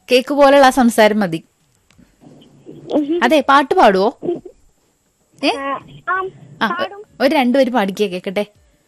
Cake പോലുള്ള ആ സംസാരം മതി അതെ പാട്ട് പാടുവോ ഏ ആ, ആം, ആ പാടും ഒരു രണ്ടുപേര് പാടിക്കേ കേക്കട്ടെ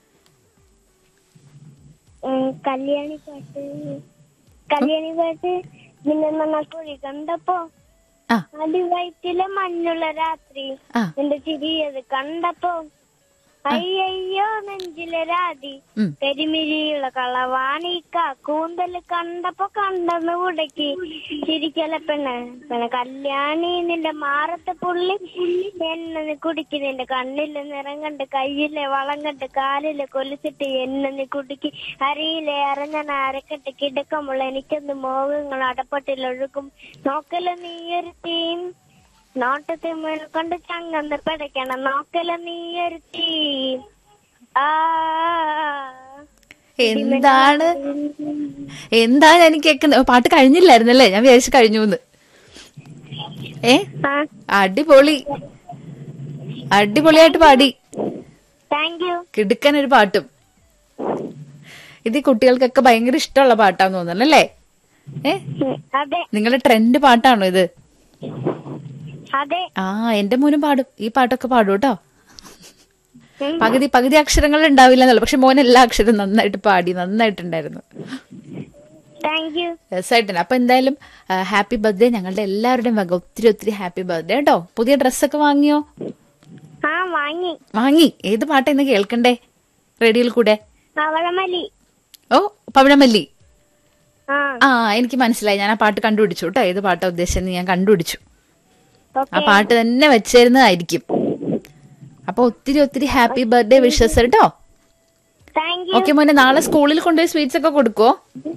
ഉം, കല്യാണി പാട്ട് കല്യാണി പാട്ട് നിന്നെ മണ്ണക്കുഴി കണ്ടപ്പോ ആ അടിവയറ്റിലെ മഞ്ഞുള്ള രാത്രി ആ നിന്റെ ചിരിയത് കണ്ടപ്പോ അയ്യയ്യോ നെഞ്ചിലെ രാതി ഉം. കരിമിരിയുള്ള കളവാണിക്ക കൂന്തല് കണ്ടപ്പോ കണ്ടെന്ന് ഉടക്കി ചിരിക്കല പെണ്ണ് പിന്നെ കല്യാണി നിന്റെ മാറത്തെ പുള്ളി എന്നെ നീ കുടിക്ക് നിന്റെ കണ്ണിലെ നിറം കണ്ട് കയ്യിലെ വളം കണ്ട് കാലിലെ കൊലിച്ചിട്ട് എന്നെ നീ കുടിക്ക് അരിയിലെ അരഞ്ഞന അരക്കെട്ട് കിടക്കുമ്പോൾ എനിക്കൊന്ന് മോഹങ്ങൾ അടപ്പട്ടിലൊഴുകും നോക്കല നീ ഒരു ടീം നോട്ടത്തെ മുന്നിൽ കൊണ്ട് ചങ്ങന്ന് പിടയ്ക്കണം നോക്കല നീ ഒരു ടീം ആ എന്താണ് എന്താണ് എനിക്ക് കേൾക്കുന്നത് പാട്ട് കഴിഞ്ഞില്ലായിരുന്നല്ലേ ഞാൻ വിചാരിച്ചു കഴിഞ്ഞു എന്ന് ഏ ആ അടിപൊളി അടിപൊളിയായിട്ട് പാടി താങ്ക് യു കിടുക്കൻ ഒരു പാട്ടും ഇത് ഈ കുട്ടികൾക്കൊക്കെ ഭയങ്കര ഇഷ്ടമുള്ള പാട്ടാന്ന് തോന്നുന്നു അല്ലേ ഏ അതെ നിങ്ങളുടെ ട്രെൻഡ് പാട്ടാണോ ഇത് അതെ ആ എന്റെ മോനും പാടും ഈ പാട്ടൊക്കെ പാടും കേട്ടോ ഉം. പകുതി പകുതി അക്ഷരങ്ങൾ ഉണ്ടാവില്ല എന്നല്ല പക്ഷെ മോൻ എല്ലാ അക്ഷരം നന്നായിട്ട് പാടി നന്നായിട്ടുണ്ടായിരുന്നു താങ്ക് യു രസമായിട്ടുണ്ട് അപ്പൊ എന്തായാലും ഹാപ്പി ബർത്ത്ഡേ ഞങ്ങളുടെ എല്ലാവരുടെയും വക ഒത്തിരി ഒത്തിരി ഹാപ്പി ബർത്ത്ഡേ കേട്ടോ പുതിയ ഡ്രസ്സൊക്കെ വാങ്ങിയോ ആ വാങ്ങി വാങ്ങി ഏത് പാട്ടാ ഇന്ന് കേൾക്കണ്ടേ റേഡിയോയിൽ കൂടെ അവളമലി ഓ പവിഴമല്ലി ആ ആ എനിക്ക് മനസ്സിലായി ഞാൻ ആ പാട്ട് കണ്ടുപിടിച്ചു കേട്ടോ ഏത് പാട്ടാ ഉദ്ദേശിച്ചെന്ന് ഞാൻ കണ്ടുപിടിച്ചു ആ ഓക്കെ പാട്ട് തന്നെ വെച്ചിരുന്നതായിരിക്കും അപ്പൊ ഒത്തിരി ഒത്തിരി ഹാപ്പി ബർത്ത്ഡേ വിഷസ് കേട്ടോ താങ്ക് യു ഓക്കെ മോനെ നാളെ സ്കൂളിൽ കൊണ്ടുപോയി സ്വീറ്റ്സ് ഒക്കെ കൊടുക്കുവോ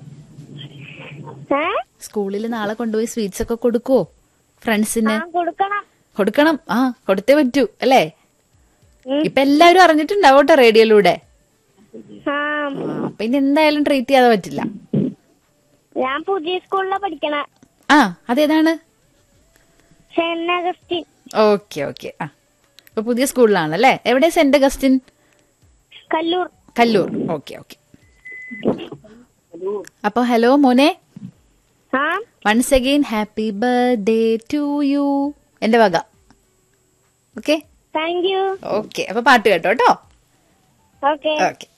ഏ സ്കൂളിൽ നാളെ കൊണ്ടുപോയി സ്വീറ്റ്സ് ഒക്കെ കൊടുക്കുവോ ഫ്രണ്ട്സിന് ആ കൊടുക്കണം കൊടുക്കണം ആ കൊടുത്തേ പറ്റൂ അല്ലേ ഉം. ഇപ്പൊ എല്ലാവരും അറിഞ്ഞിട്ടുണ്ടാവും കേട്ടോ റേഡിയോയിലൂടെ ആ ആ, അപ്പൊ ഇനി എന്തായാലും ട്രീറ്റ് ചെയ്യാതെ പറ്റില്ല ഞാൻ പുതിയ സ്കൂളിലാ പഠിക്കണ ആ അതേതാണ് സെന്റ് അഗസ്റ്റിൻ ഓക്കെ ഓക്കെ ആ ഇപ്പൊ പുതിയ സ്കൂളിലാണല്ലേ എവിടെ Saint Augustine Kallur Kallur okay okay അപ്പൊ ഹലോ മോനെ ആ once again happy birthday to you എന്റെ വക ഓക്കെ താങ്ക് യു ഓക്കെ അപ്പൊ പാട്ട് കേട്ടോ കേട്ടോ ഓക്കെ ഓക്കെ